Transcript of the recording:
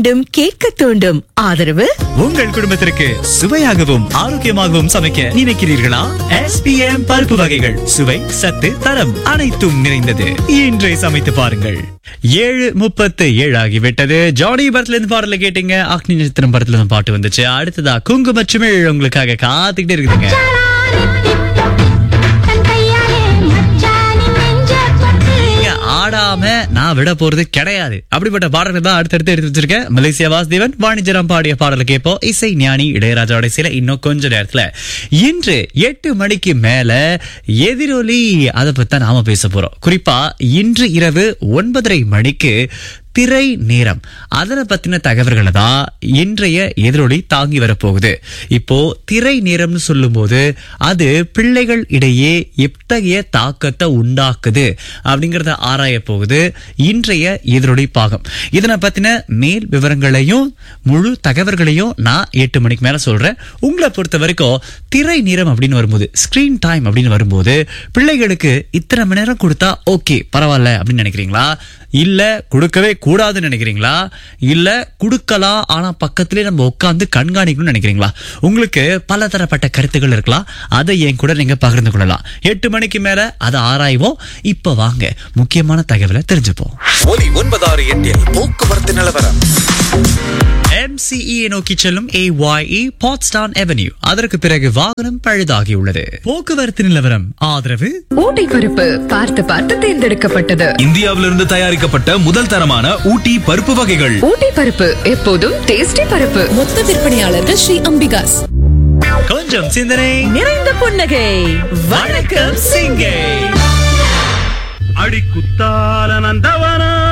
தூண்டும் கேட்க தூண்டும் ஆதரவு உங்கள் குடும்பத்திற்கு சுவையாகவும் ஆரோக்கியமாகவும் சமைக்க நினைக்கிறீர்களா எஸ்பிஎம் பருப்பு வகைகள் சுவை சத்து தரம் அனைத்தும் நிறைந்தது இன்றை சமைத்து பாருங்கள் ஏழு முப்பத்து ஏழு ஆகிவிட்டது ஜானி படத்துல இருந்து பாடல கேட்டீங்க அக்னி நட்சத்திரம் படத்துல இருந்து பாட்டு வந்துச்சு அடுத்ததா குங்குமச்சுமிழ் உங்களுக்காக காத்துக்கிட்டே இருக்குதுங்க நீங்க ஆடாம நான் விட போறது கிடையாது அப்படிப்பட்ட பாடல்கள் தான் அடுத்தடுத்து எடுத்து வச்சிருக்கேன் மலேசியா வாசுதேவன் வாணிஜராம் பாடிய பாடலை கேட்போம் இசை ஞானி இளையராஜாவோட சில இன்னும் கொஞ்ச நேரத்துல இன்று எட்டு மணிக்கு மேல எதிரொலி அதை பத்தி தான் நாம பேச போறோம் குறிப்பா இன்று இரவு ஒன்பதரை மணிக்கு திரை நேரம் அதனை பத்தின தகவல்களை தான் இன்றைய எதிரொலி தாங்கி வரப்போகுது இப்போ திரை நேரம்னு சொல்லும்போது அது பிள்ளைகள் இடையே எத்தகைய தாக்கத்தை உண்டாக்குது அப்படிங்கறத ஆராய போகுது இன்றைய எதிரொலி பாகம் இதனை பத்தின மேல் விவரங்களையும் முழு தகவல்களையும் நான் எட்டு மணிக்கு மேல சொல்றேன் உங்களை பொறுத்த வரைக்கும் திரை நேரம் அப்படின்னு வரும்போது ஸ்கிரீன் டைம் அப்படின்னு வரும்போது பிள்ளைகளுக்கு இத்தனை மணி நேரம் கொடுத்தா ஓகே பரவாயில்ல அப்படின்னு நினைக்கிறீங்களா இல்ல கொடுக்கவே கூடாதுன்னு நினைக்கிறீங்களா இல்ல கொடுக்கலாம் ஆனா பக்கத்திலே நம்ம உட்கார்ந்து கண்காணிக்கணும்னு நினைக்கிறீங்களா உங்களுக்கு பல தரப்பட்ட கருத்துக்கள் இருக்கலாம் அதை என் கூட நீங்க பகிர்ந்து கொள்ளலாம் எட்டு மணிக்கு மேல அதை ஆராய்வோம் இப்ப வாங்க முக்கியமான தகவலை தெரிஞ்சுப்போம் ஒலி ஒன்பதாறு எட்டில் போக்குவரத்து நிலவரம் MCE நோக்கி செல்லும் AYE பாட்ஸ்டான் அவென்யூ அதற்கு பிறகு வாகனம் பழுதாகியுள்ளது போக்குவரத்து நிலவரம் ஆதரவு ஊட்டி பருப்பு பார்த்து பார்த்து தேர்ந்தெடுக்கப்பட்டது இந்தியாவிலிருந்து தயாரிக்கப்பட்ட முதல் தரமான ஊட்டி பருப்பு வகைகள் ஊட்டி பருப்பு எப்போதும் டேஸ்டி பருப்பு மொத்த விற்பனையாளர்கள் ஸ்ரீ அம்பிகாஸ் கொஞ்சம் சிந்தனை நிறைந்த புன்னகை வணக்கம் சிங்கை அடிக்குத்தால நந்தவனா